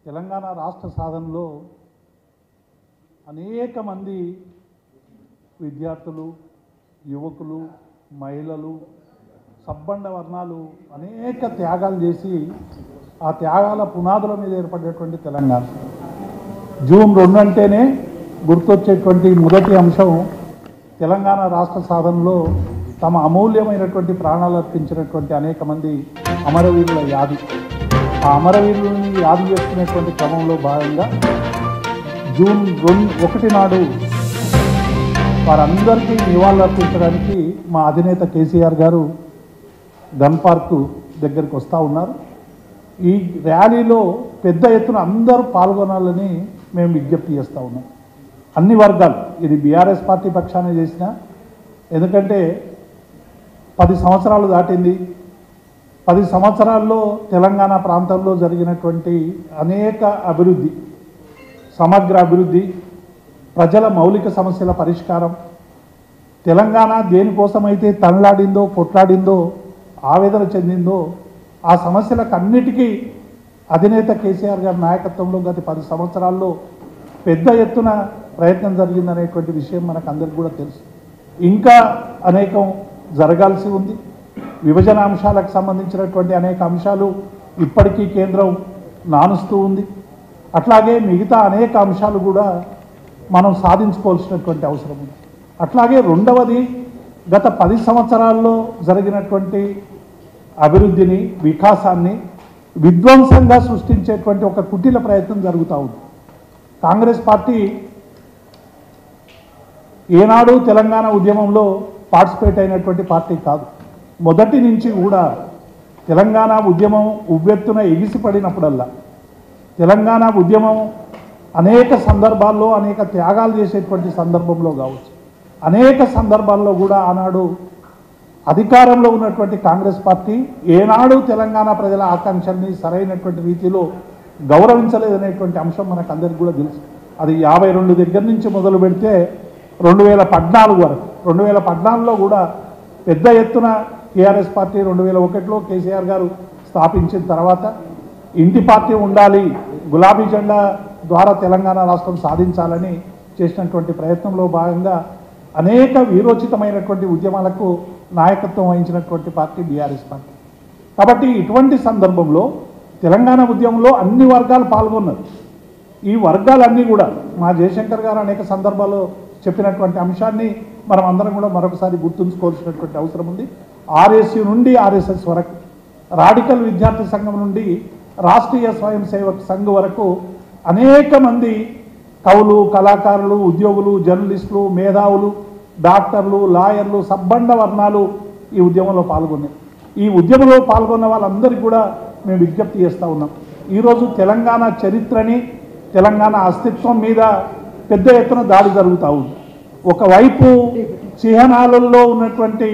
తెలంగాణ రాష్ట్ర సాధనలో అనేక మంది విద్యార్థులు యువకులు మహిళలు సబ్బండ వర్ణాలు అనేక త్యాగాలు చేసి ఆ త్యాగాల పునాదుల మీద ఏర్పడేటువంటి తెలంగాణ జూన్ రెండు అంటేనే గుర్తొచ్చేటువంటి మొదటి అంశం తెలంగాణ రాష్ట్ర సాధనలో తమ అమూల్యమైనటువంటి ప్రాణాలు అర్పించినటువంటి అనేక మంది అమరవీరుల యాది ఆ అమరవీరులని యాది చేసుకునేటువంటి క్రమంలో భాగంగా జూన్ రెండు ఒకటి నాడు వారందరికీ నివాళులు అర్పించడానికి మా అధినేత కేసీఆర్ గారు గన్ పార్కు దగ్గరికి వస్తూ ఉన్నారు ఈ ర్యాలీలో పెద్ద ఎత్తున అందరూ పాల్గొనాలని మేము విజ్ఞప్తి చేస్తూ ఉన్నాం అన్ని వర్గాలు ఇది బీఆర్ఎస్ పార్టీ పక్షాన చేసిన ఎందుకంటే పది సంవత్సరాలు దాటింది పది సంవత్సరాల్లో తెలంగాణ ప్రాంతంలో జరిగినటువంటి అనేక అభివృద్ధి సమగ్ర అభివృద్ధి ప్రజల మౌలిక సమస్యల పరిష్కారం తెలంగాణ దేనికోసమైతే తనలాడిందో కొట్లాడిందో ఆవేదన చెందిందో ఆ సమస్యలకు అన్నిటికీ అధినేత కేసీఆర్ గారి నాయకత్వంలో గత పది సంవత్సరాల్లో పెద్ద ఎత్తున ప్రయత్నం జరిగిందనేటువంటి విషయం మనకు అందరికీ కూడా తెలుసు ఇంకా అనేకం జరగాల్సి ఉంది విభజన అంశాలకు సంబంధించినటువంటి అనేక అంశాలు ఇప్పటికీ కేంద్రం నానుస్తూ ఉంది అట్లాగే మిగతా అనేక అంశాలు కూడా మనం సాధించుకోవాల్సినటువంటి అవసరం ఉంది అట్లాగే రెండవది గత పది సంవత్సరాల్లో జరిగినటువంటి అభివృద్ధిని వికాసాన్ని విధ్వంసంగా సృష్టించేటువంటి ఒక కుటిల ప్రయత్నం జరుగుతూ ఉంది కాంగ్రెస్ పార్టీ ఏనాడు తెలంగాణ ఉద్యమంలో పార్టిసిపేట్ అయినటువంటి పార్టీ కాదు మొదటి నుంచి కూడా తెలంగాణ ఉద్యమం ఉవ్వెత్తున ఎగిసిపడినప్పుడల్లా తెలంగాణ ఉద్యమం అనేక సందర్భాల్లో అనేక త్యాగాలు చేసేటువంటి సందర్భంలో కావచ్చు అనేక సందర్భాల్లో కూడా ఆనాడు అధికారంలో ఉన్నటువంటి కాంగ్రెస్ పార్టీ ఏనాడు తెలంగాణ ప్రజల ఆకాంక్షల్ని సరైనటువంటి రీతిలో గౌరవించలేదనేటువంటి అంశం మనకు అందరికీ కూడా తెలుసు అది యాభై రెండు దగ్గర నుంచి మొదలు పెడితే రెండు వేల పద్నాలుగు వరకు రెండు వేల పద్నాలుగులో కూడా పెద్ద ఎత్తున టీఆర్ఎస్ పార్టీ రెండు వేల ఒకటిలో కేసీఆర్ గారు స్థాపించిన తర్వాత ఇంటి పార్టీ ఉండాలి గులాబీ జెండా ద్వారా తెలంగాణ రాష్ట్రం సాధించాలని చేసినటువంటి ప్రయత్నంలో భాగంగా అనేక వీరోచితమైనటువంటి ఉద్యమాలకు నాయకత్వం వహించినటువంటి పార్టీ బీఆర్ఎస్ పార్టీ కాబట్టి ఇటువంటి సందర్భంలో తెలంగాణ ఉద్యమంలో అన్ని వర్గాలు పాల్గొన్నారు ఈ వర్గాలన్నీ కూడా మా జయశంకర్ గారు అనేక సందర్భాల్లో చెప్పినటువంటి అంశాన్ని మనం అందరం కూడా మరొకసారి గుర్తుంచుకోవాల్సినటువంటి అవసరం ఉంది ఆర్ఎస్యు నుండి ఆర్ఎస్ఎస్ వరకు రాడికల్ విద్యార్థి సంఘం నుండి రాష్ట్రీయ స్వయం సేవక్ సంఘ్ వరకు అనేక మంది కవులు కళాకారులు ఉద్యోగులు జర్నలిస్టులు మేధావులు డాక్టర్లు లాయర్లు సబ్బండ వర్ణాలు ఈ ఉద్యమంలో పాల్గొన్నాయి ఈ ఉద్యమంలో పాల్గొన్న వాళ్ళందరికీ కూడా మేము విజ్ఞప్తి చేస్తూ ఉన్నాం ఈరోజు తెలంగాణ చరిత్రని తెలంగాణ అస్తిత్వం మీద పెద్ద ఎత్తున దాడి జరుగుతూ ఉంది ఒకవైపు చిహ్నాలలో ఉన్నటువంటి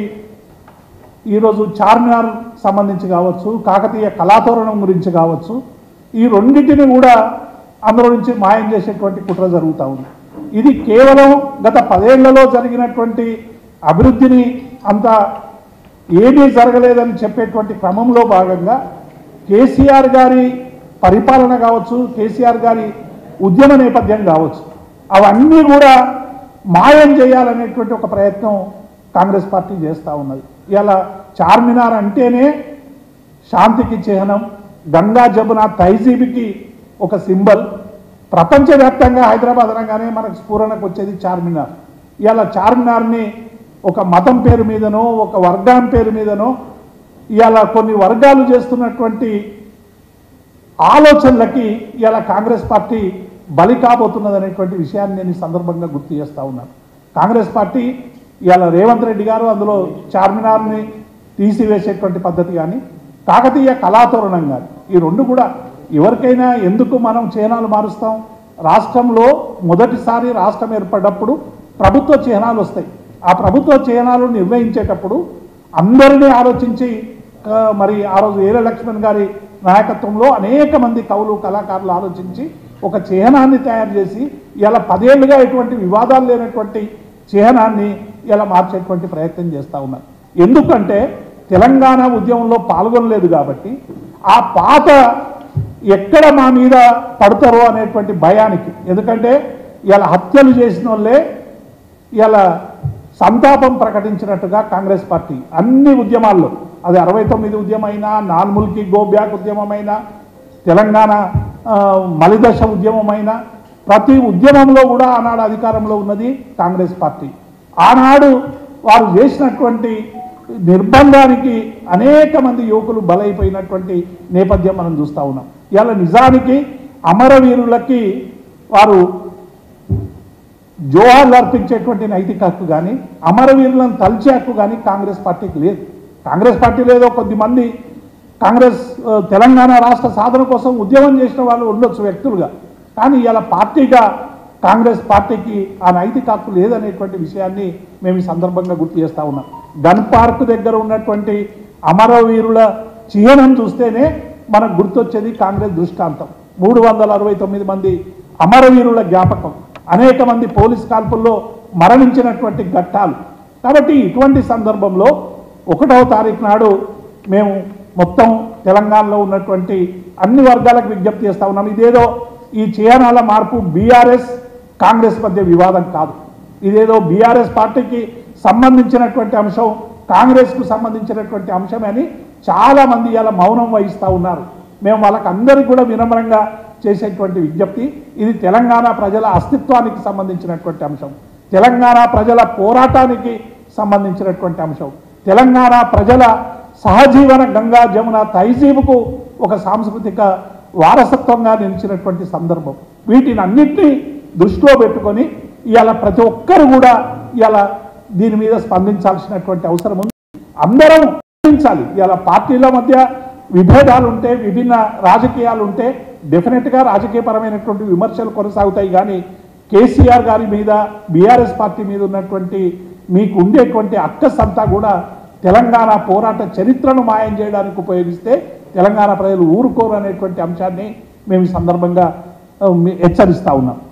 ఈరోజు చార్మినార్ సంబంధించి కావచ్చు కాకతీయ కళాతోరణం గురించి కావచ్చు ఈ రెండింటిని కూడా అందులో నుంచి మాయం చేసేటువంటి కుట్ర జరుగుతూ ఉంది ఇది కేవలం గత పదేళ్లలో జరిగినటువంటి అభివృద్ధిని అంత ఏమీ జరగలేదని చెప్పేటువంటి క్రమంలో భాగంగా కేసీఆర్ గారి పరిపాలన కావచ్చు కేసీఆర్ గారి ఉద్యమ నేపథ్యం కావచ్చు అవన్నీ కూడా మాయం చేయాలనేటువంటి ఒక ప్రయత్నం కాంగ్రెస్ పార్టీ చేస్తూ ఉన్నది ఇలా చార్మినార్ అంటేనే శాంతికి చిహ్నం గంగా జమున తైజీబికి ఒక సింబల్ ప్రపంచవ్యాప్తంగా హైదరాబాద్ అనగానే మనకు స్ఫూరణకు వచ్చేది చార్మినార్ ఇవాళ చార్మినార్ని ఒక మతం పేరు మీదనో ఒక వర్గం పేరు మీదనో ఇవాళ కొన్ని వర్గాలు చేస్తున్నటువంటి ఆలోచనలకి ఇవాళ కాంగ్రెస్ పార్టీ బలి కాబోతున్నది అనేటువంటి విషయాన్ని నేను ఈ సందర్భంగా గుర్తు చేస్తూ ఉన్నాను కాంగ్రెస్ పార్టీ ఇవాళ రేవంత్ రెడ్డి గారు అందులో చార్మినార్ని తీసివేసేటువంటి పద్ధతి కానీ కాకతీయ కళాతోరణం కానీ ఈ రెండు కూడా ఎవరికైనా ఎందుకు మనం చిహ్నాలు మారుస్తాం రాష్ట్రంలో మొదటిసారి రాష్ట్రం ఏర్పడ్డప్పుడు ప్రభుత్వ చిహ్నాలు వస్తాయి ఆ ప్రభుత్వ చిహ్నాలు నిర్ణయించేటప్పుడు అందరినీ ఆలోచించి ఆ, మరి ఆ రోజు ఏల లక్ష్మణ్ గారి నాయకత్వంలో అనేక మంది కవులు కళాకారులు ఆలోచించి ఒక చిహ్నాన్ని తయారు చేసి ఇలా పదేళ్లుగా ఎటువంటి వివాదాలు లేనటువంటి చిహ్నాన్ని ఇలా మార్చేటువంటి ప్రయత్నం చేస్తూ ఉన్నారు ఎందుకంటే తెలంగాణ ఉద్యమంలో పాల్గొనలేదు కాబట్టి ఆ పాత ఎక్కడ మా మీద పడతారో అనేటువంటి భయానికి ఎందుకంటే ఇలా హత్యలు చేసిన వాళ్ళే ఇలా సంతాపం ప్రకటించినట్టుగా కాంగ్రెస్ పార్టీ అన్ని ఉద్యమాల్లో అది అరవై తొమ్మిది ఉద్యమైనా నాన్ముల్కి గో బ్యాక్ ఉద్యమమైనా తెలంగాణ ఆ, మలిదశ ఉద్యమమైనా ప్రతి ఉద్యమంలో కూడా ఆనాడు అధికారంలో ఉన్నది కాంగ్రెస్ పార్టీ ఆనాడు వారు చేసినటువంటి నిర్బంధానికి అనేక మంది యువకులు బలైపోయినటువంటి నేపథ్యం మనం చూస్తూ ఉన్నాం ఇవాళ నిజానికి అమరవీరులకి వారు జోహార్లు అర్పించేటువంటి నైతిక హక్కు కానీ అమరవీరులను తలిచే హక్కు కానీ కాంగ్రెస్ పార్టీకి లేదు కాంగ్రెస్ పార్టీ లేదో కొద్దిమంది కాంగ్రెస్ ఆ, తెలంగాణ రాష్ట్ర సాధన కోసం ఉద్యమం చేసిన వాళ్ళు ఉండొచ్చు వ్యక్తులుగా కానీ ఇలా పార్టీగా కాంగ్రెస్ పార్టీకి ఆ నైతిక హక్కు లేదనేటువంటి విషయాన్ని మేము ఈ సందర్భంగా గుర్తు చేస్తా ఉన్నాం గన్ పార్క్ దగ్గర ఉన్నటువంటి అమరవీరుల చిహ్నం చూస్తేనే మనకు గుర్తొచ్చేది కాంగ్రెస్ దృష్టాంతం మూడు వందల అరవై తొమ్మిది మంది అమరవీరుల జ్ఞాపకం అనేక మంది పోలీస్ కాల్పుల్లో మరణించినటువంటి ఘట్టాలు కాబట్టి ఇటువంటి సందర్భంలో ఒకటవ తారీఖు నాడు మేము మొత్తం తెలంగాణలో ఉన్నటువంటి అన్ని వర్గాలకు విజ్ఞప్తి చేస్తా ఉన్నాం ఇదేదో ఈ చిహ్నాల మార్పు బీఆర్ఎస్ కాంగ్రెస్ మధ్య వివాదం కాదు ఇదేదో బీఆర్ఎస్ పార్టీకి సంబంధించినటువంటి అంశం కాంగ్రెస్కు సంబంధించినటువంటి అంశమే అని చాలా మంది ఇలా మౌనం వహిస్తూ ఉన్నారు మేము వాళ్ళకి అందరికీ కూడా వినమ్రంగా చేసేటువంటి విజ్ఞప్తి ఇది తెలంగాణ ప్రజల అస్తిత్వానికి సంబంధించినటువంటి అంశం తెలంగాణ ప్రజల పోరాటానికి సంబంధించినటువంటి అంశం తెలంగాణ ప్రజల సహజీవన గంగా జమున తహజీబుకు ఒక సాంస్కృతిక వారసత్వంగా నిలిచినటువంటి సందర్భం వీటిని అన్నింటినీ దృష్టిలో పెట్టుకొని ఇవాళ ప్రతి ఒక్కరు కూడా ఇవాళ దీని మీద స్పందించాల్సినటువంటి అవసరం ఉంది అందరం స్పందించాలి ఇవాళ పార్టీల మధ్య విభేదాలు ఉంటే విభిన్న రాజకీయాలు ఉంటే డెఫినెట్గా రాజకీయపరమైనటువంటి విమర్శలు కొనసాగుతాయి కానీ కేసీఆర్ గారి మీద బీఆర్ఎస్ పార్టీ మీద ఉన్నటువంటి మీకు ఉండేటువంటి అక్కస్ అంతా కూడా తెలంగాణ పోరాట చరిత్రను మాయం చేయడానికి ఉపయోగిస్తే తెలంగాణ ప్రజలు ఊరుకోరు అనేటువంటి అంశాన్ని మేము ఈ సందర్భంగా ఆ, మీ- హెచ్చరిస్తా ఉన్నాం